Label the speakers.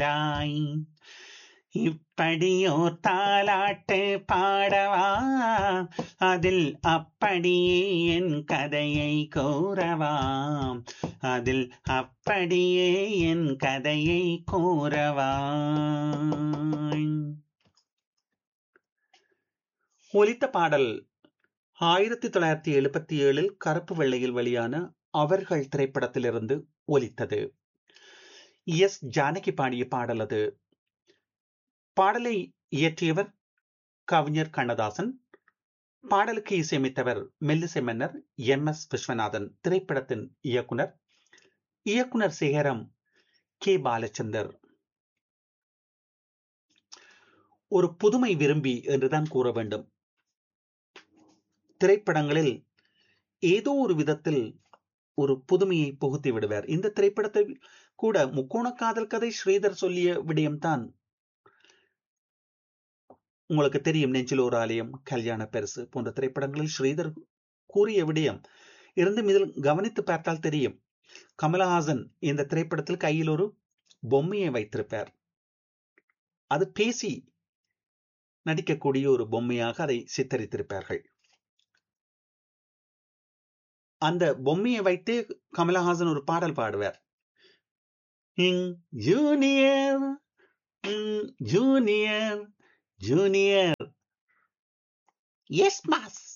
Speaker 1: தாய் இப்படியோர் தாலாட்டு பாடவா அதில் அப்படியே என் கதையை கூறவா அதில் அப்படியே என் கதையை கூறவா ஒலித்த பாடல் ஆயிரத்தி தொள்ளாயிரத்தி எழுபத்தி ஏழில் கருப்பு வெள்ளையில் வெளியான அவர்கள் திரைப்படத்திலிருந்து ஒலித்தது எஸ் ஜானகி பாடிய பாடல் அது பாடலை இயற்றியவர் கவிஞர் கண்ணதாசன் பாடலுக்கு இசையமைத்தவர் மெல்லிசை மன்னர் எம் எஸ் விஸ்வநாதன் திரைப்படத்தின் இயக்குனர் இயக்குனர் சிகரம் கே பாலச்சந்தர் ஒரு புதுமை விரும்பி என்றுதான் கூற வேண்டும் திரைப்படங்களில் ஏதோ ஒரு விதத்தில் ஒரு புதுமையை புகுத்தி விடுவார் இந்த திரைப்படத்தை கூட முக்கோண காதல் கதை ஸ்ரீதர் சொல்லிய விடயம்தான் உங்களுக்கு தெரியும் நெஞ்சில் ஒரு ஆலயம் கல்யாண பரிசு போன்ற திரைப்படங்களில் ஸ்ரீதர் கூறிய விடயம் இருந்தும் இதில் கவனித்து பார்த்தால் தெரியும் கமலஹாசன் இந்த திரைப்படத்தில் கையில் ஒரு பொம்மையை வைத்திருப்பார் அது பேசி நடிக்கக்கூடிய ஒரு பொம்மையாக அதை சித்தரித்திருப்பார்கள் அந்த பொம்மையை வைத்து கமலஹாசன் ஒரு பாடல் பாடுவார் ஜூனியர் ஜூனியர் ஜூனியர் எஸ் மாஸ்